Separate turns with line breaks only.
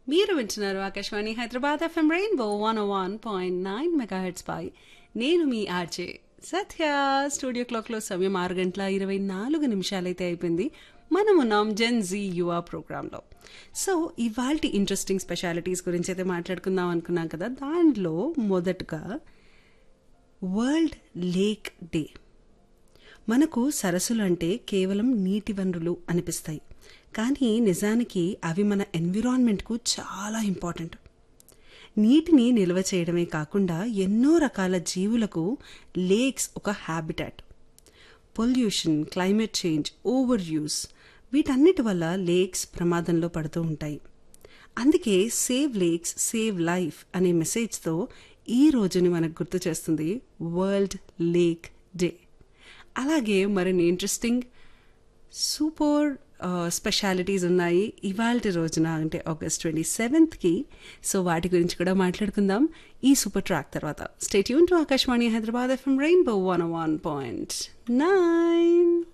మీరు వింటున్నారు Akashvani Hyderabad F M rainbow one one point nine megahertz పై నేను మీ ఆర్జే సత్య స్టూడియో క్లాక్లో సమయం ఆరు గంటల ఇరవై నాలుగు నిమిషాలైతే అయిపోయింది మనం ఉన్నాం జెన్ జీ యువ ప్రోగ్రాంలో సో ఇవాల్టి ఇంట్రెస్టింగ్ స్పెషాలిటీస్ గురించి అయితే మాట్లాడుకుందాం అనుకున్నాం కదా దాంట్లో మొదటగా వరల్డ్ లేక్ డే మనకు సరస్సులు అంటే కేవలం నీటి వనరులు అనిపిస్తాయి కానీ నిజానికి అవి మన ఎన్విరాన్మెంట్కు చాలా ఇంపార్టెంట్ నీటిని నిల్వ చేయడమే కాకుండా ఎన్నో రకాల జీవులకు లేక్స్ ఒక habitat pollution climate change over use వీటన్నిటి వల్ల లేక్స్ ప్రమాదంలో పడుతూ ఉంటాయి అందుకే సేవ్ లేక్స్ సేవ్ లైఫ్ అనే మెసేజ్తో ఈ రోజుని మనకు గుర్తు చేస్తుంది వరల్డ్ లేక్ డే అలాగే మరిన్ని ఇంట్రెస్టింగ్ సూపర్ స్పెషాలిటీస్ ఉన్నాయి ఇవాళ రోజున అంటే ఆగస్ట్ ట్వంటీ సెవెంత్కి సో వాటి గురించి కూడా మాట్లాడుకుందాం ఈ సూపర్ ట్రాక్ తర్వాత stay tuned to Akashvani Hyderabad F M rainbow one one point nine